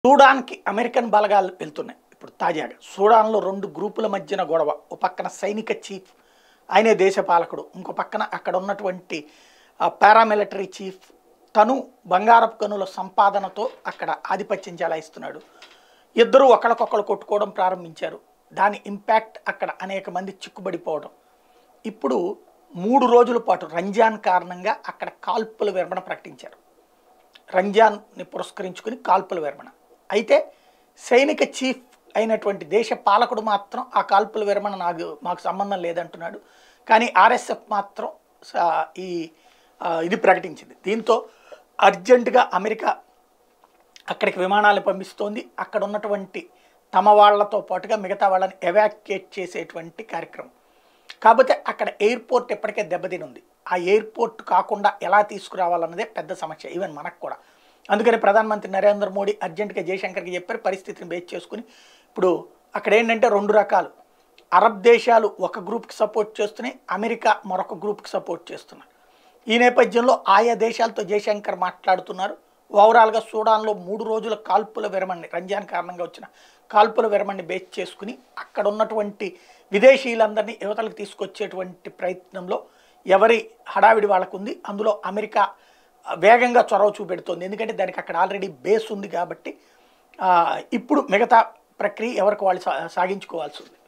సూడాన్కి American బలగాలు వెళ్తున్నాయి ఇప్పుడు తాజాగా సూడాన్లో రెండు గ్రూపుల మధ్యన గొడవ ఓ పక్కన సైనిక చీఫ్ ఆయనే దేశ పాలకుడు ఇంకో పక్కన అక్కడ ఉన్నటువంటి పారామిలిటరీ చీఫ్ తను బంగారపు కనుల సంపాదనతో అక్కడ ఆధిపత్యం చెలాయిస్తున్నాడు ఇద్దరూ ఒకరికొకరు కొట్టుకోవడం ప్రారంభించారు దాని ఇంపాక్ట్ అక్కడ అనేక మంది చిక్కుబడిపోవడం ఇప్పుడు మూడు రోజుల పాటు రంజాన్ కారణంగా అక్కడ కాల్పుల విరమణ ప్రకటించారు రంజాన్ని పురస్కరించుకుని కాల్పుల విరమణ అయితే సైనిక చీఫ్ అయినటువంటి దేశ పాలకుడు మాత్రం ఆ కాల్పుల విరమణ నాకు మాకు సంబంధం లేదంటున్నాడు కానీ ఆర్ఎస్ఎఫ్ మాత్రం స- ఈ ఆ, ఇది ప్రకటించింది దీంతో అర్జెంటుగా అమెరికా అక్కడికి విమానాలు పంపిస్తోంది అక్కడ ఉన్నటువంటి తమ వాళ్ళతో పాటుగా మిగతా వాళ్ళని ఎవాక్యుయేట్ చేసేటువంటి కార్యక్రమం కాకపోతే అక్కడ ఎయిర్పోర్ట్ ఇప్పటికే దెబ్బతిని ఉంది ఆ ఎయిర్పోర్ట్ కాకుండా ఎలా తీసుకురావాలన్నదే పెద్ద సమస్య ఈవెన్ మనకు కూడా అందుకని ప్రధానమంత్రి నరేంద్ర మోడీ అర్జెంటుగా జయశంకర్కి చెప్పారు పరిస్థితిని బేస్ చేసుకుని ఇప్పుడు అక్కడ ఏంటంటే రెండు రకాలు అరబ్ దేశాలు ఒక గ్రూప్కి సపోర్ట్ చేస్తున్నాయి అమెరికా మరొక గ్రూప్కి సపోర్ట్ చేస్తున్నారు ఈ నేపథ్యంలో ఆయా దేశాలతో జయశంకర్ మాట్లాడుతున్నారు ఓవరాల్గా సూడాన్లో మూడు రోజుల కాల్పుల విరమణని రంజాన్ కారణంగా వచ్చిన కాల్పుల విరమణని బేస్ చేసుకుని అక్కడ ఉన్నటువంటి విదేశీయులందరినీ యువతలకు తీసుకొచ్చేటువంటి ప్రయత్నంలో ఎవరి హడావిడి వాళ్ళకు ఉంది అందులో అమెరికా ఆ, వేగంగా చొరవ చూపెడుతోంది ఎందుకంటే దానికి అక్కడ ఆల్రెడీ బేస్ ఉంది కాబట్టి ఆ, ఇప్పుడు మిగతా ప్రక్రియ ఎవరికి వాళ్ళు సా- సాగించుకోవాల్సి ఉంది